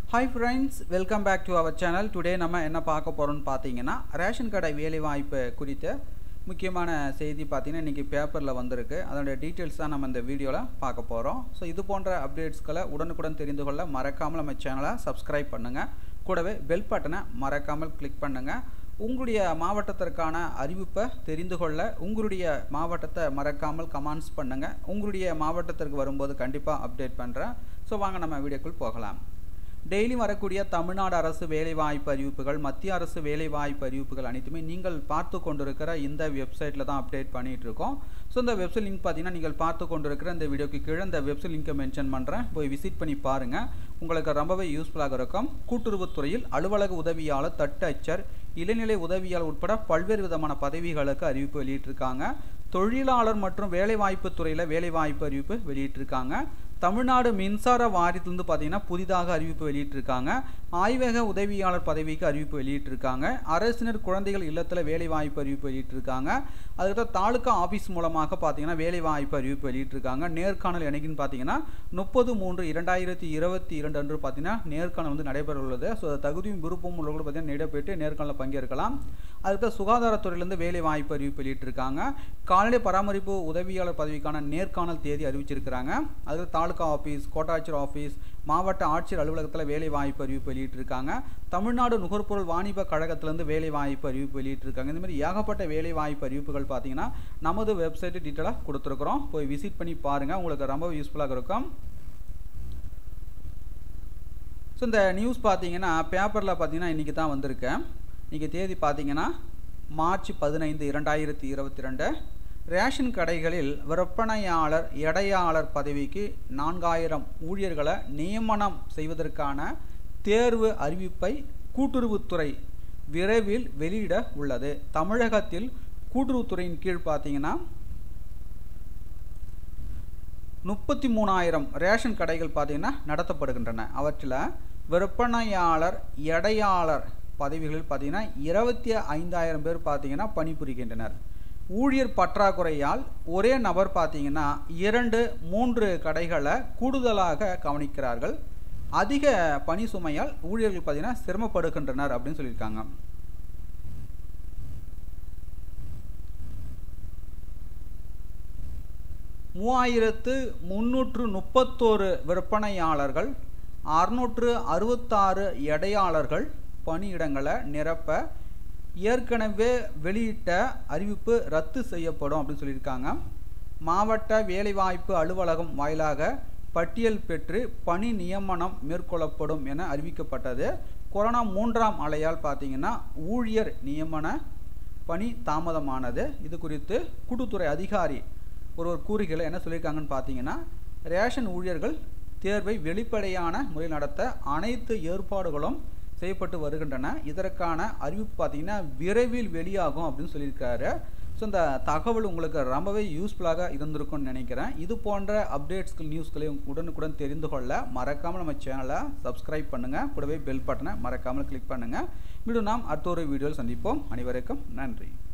hi friends welcome back to our channel today நம்ம என்ன பார்க்க போகிறோம்னு பார்த்தீங்கன்னா ரேஷன் கடை வேலைவாய்ப்பு குறித்த முக்கியமான செய்தி பார்த்தீங்கன்னா இன்றைக்கி பேப்பரில் வந்திருக்கு அதனுடைய டீட்டெயில்ஸ் தான் நம்ம இந்த வீடியோவில் பார்க்க போகிறோம் ஸோ இது போன்ற அப்டேட்ஸ்களை உடனுக்குடன் தெரிந்து கொள்ள மறக்காமல் நம்ம சேனலை சப்ஸ்கிரைப் பண்ணுங்கள் கூடவே பெல் பட்டனை மறக்காமல் கிளிக் பண்ணுங்கள் உங்களுடைய மாவட்டத்திற்கான அறிவிப்பை தெரிந்து கொள்ள உங்களுடைய மாவட்டத்தை மறக்காமல் கமெண்ட்ஸ் பண்ணுங்கள் உங்களுடைய மாவட்டத்திற்கு வரும்போது கண்டிப்பாக அப்டேட் பண்ணுறேன் ஸோ வாங்க நம்ம வீடியோக்குள் போகலாம் டெய்லி வரக்கூடிய தமிழ்நாடு அரசு வேலைவாய்ப்பு அறிவிப்புகள் மத்திய அரசு வேலைவாய்ப்பு அறிவிப்புகள் அனைத்துமே நீங்கள் பார்த்து கொண்டிருக்கிற இந்த வெப்சைட்டில் தான் அப்டேட் பண்ணிகிட்டு இருக்கோம் ஸோ இந்த வெப்சைட் லிங்க் பார்த்தீங்கன்னா நீங்கள் பார்த்து கொண்டிருக்கிற இந்த வீடியோக்கு கீழே இந்த வெப்சைட் லிங்கை மென்ஷன் பண்ணுறேன் போய் விசிட் பண்ணி பாருங்கள் உங்களுக்கு ரொம்பவே யூஸ்ஃபுல்லாக இருக்கும் கூட்டுறவுத்துறையில் அலுவலக உதவியாளர் தட்டச்சர் இளநிலை உதவியாளர் உட்பட பல்வேறு விதமான பதவிகளுக்கு அறிவிப்பு வெளியிட்டிருக்காங்க தொழிலாளர் மற்றும் வேலைவாய்ப்பு துறையில் வேலைவாய்ப்பு அறிவிப்பு வெளியிட்டிருக்காங்க தமிழ்நாடு மின்சார வாரியத்திலிருந்து பார்த்தீங்கன்னா புதிதாக அறிவிப்பு வெளியிட்டிருக்காங்க ஆய்வக உதவியாளர் பதவிக்கு அறிவிப்பு வெளியிட்டிருக்காங்க அரசினர் குழந்தைகள் இல்லத்தில் வேலைவாய்ப்பு அறிவிப்பு வெளியிட்டிருக்காங்க அதுக்கப்புறம் தாலுக்கா ஆஃபீஸ் மூலமாக பார்த்தீங்கன்னா வேலைவாய்ப்பு அறிவிப்பு வெளியிட்டிருக்காங்க நேர்காணல் என்னைக்குன்னு பார்த்தீங்கன்னா முப்பது மூன்று இரண்டாயிரத்தி இருபத்தி இரண்டு அன்று பார்த்தீங்கன்னா நேர்காணல் வந்து நடைபெற உள்ளது ஸோ தகுதியும் விருப்பம் உள்ளவர்கள் பார்த்தீங்கன்னா நடைபெற்று நேர்காணலில் பங்கேற்கலாம் அதுக்கப்புறம் சுகாதாரத்துறையிலேருந்து வேலை வாய்ப்பு அறிவிப்பு வெளியிட்டிருக்காங்க கால்நடை பராமரிப்பு உதவியாளர் பதவிக்கான நேர்காணல் தேதி அறிவிச்சிருக்கிறாங்க அதுக்கு தாலுகா ஆஃபீஸ் கோட்டாட்சியர் ஆஃபீஸ் மாவட்ட ஆட்சியர் அலுவலகத்தில் வேலை வாய்ப்பு அறிவிப்பு வெளியிட்டிருக்காங்க தமிழ்நாடு நுகர்பொருள் வாணிப கழகத்திலேருந்து வேலை வாய்ப்பு அறிவிப்பு வெளியிட்டிருக்காங்க இந்த மாதிரி ஏகப்பட்ட வேலை வாய்ப்பு அறிவிப்புகள் பார்த்தீங்கன்னா நமது வெப்சைட்டு டீட்டெயிலாக கொடுத்துருக்குறோம் போய் விசிட் பண்ணி பாருங்கள் உங்களுக்கு ரொம்ப யூஸ்ஃபுல்லாக இருக்கும் ஸோ இந்த நியூஸ் பார்த்தீங்கன்னா பேப்பரில் பார்த்தீங்கன்னா இன்றைக்கி தான் வந்திருக்கேன் இன்றைக்கி தேதி பார்த்தீங்கன்னா மார்ச் பதினைந்து இரண்டாயிரத்தி இருபத்தி ரெண்டு ரேஷன் கடைகளில் விற்பனையாளர் எடையாளர் பதவிக்கு நான்காயிரம் ஊழியர்களை நியமனம் செய்வதற்கான தேர்வு அறிவிப்பை கூட்டுறவுத்துறை விரைவில் வெளியிட உள்ளது தமிழகத்தில் கூட்டுறவுத்துறையின் கீழ் பார்த்தீங்கன்னா முப்பத்தி மூணாயிரம் ரேஷன் கடைகள் பார்த்தீங்கன்னா நடத்தப்படுகின்றன அவற்றில் விற்பனையாளர் எடையாளர் பதவிகளில் பார்த்தீங்கன்னா இருபத்தி ஐந்தாயிரம் பேர் பார்த்தீங்கன்னா பணிபுரிகின்றனர் ஊழியர் பற்றாக்குறையால் ஒரே நபர் பார்த்தீங்கன்னா இரண்டு மூன்று கடைகளை கூடுதலாக கவனிக்கிறார்கள் அதிக பணி சுமையால் ஊழியர்கள் பார்த்தீங்கன்னா சிரமப்படுகின்றனர் அப்படின்னு சொல்லியிருக்காங்க மூவாயிரத்து முந்நூற்று முப்பத்தோரு விற்பனையாளர்கள் அறுநூற்று அறுபத்தாறு எடையாளர்கள் பணியிடங்களை நிரப்ப ஏற்கனவே வெளியிட்ட அறிவிப்பு ரத்து செய்யப்படும் அப்படின்னு சொல்லியிருக்காங்க மாவட்ட வேலைவாய்ப்பு அலுவலகம் வாயிலாக பட்டியல் பெற்று பணி நியமனம் மேற்கொள்ளப்படும் என அறிவிக்கப்பட்டது கொரோனா மூன்றாம் அலையால் பார்த்தீங்கன்னா ஊழியர் நியமன பணி தாமதமானது இது குறித்து கூட்டுத்துறை அதிகாரி ஒருவர் கூறுகையில் என்ன சொல்லியிருக்காங்கன்னு பார்த்தீங்கன்னா ரேஷன் ஊழியர்கள் தேர்வை வெளிப்படையான முறையில் நடத்த அனைத்து ஏற்பாடுகளும் செய்யப்பட்டு வருகின்றன இதற்கான அறிவிப்பு பார்த்தீங்கன்னா விரைவில் வெளியாகும் அப்படின்னு சொல்லியிருக்காரு ஸோ இந்த தகவல் உங்களுக்கு ரொம்பவே யூஸ்ஃபுல்லாக இருந்திருக்கும்னு நினைக்கிறேன் இது போன்ற அப்டேட்ஸ்கள் நியூஸ்களையும் உடனுக்குடன் தெரிந்து கொள்ள மறக்காமல் நம்ம சேனலை சப்ஸ்கிரைப் பண்ணுங்கள் கூடவே பெல் பட்டனை மறக்காமல் கிளிக் பண்ணுங்கள் மீண்டும் நாம் அடுத்த ஒரு வீடியோவில் சந்திப்போம் அனைவருக்கும் நன்றி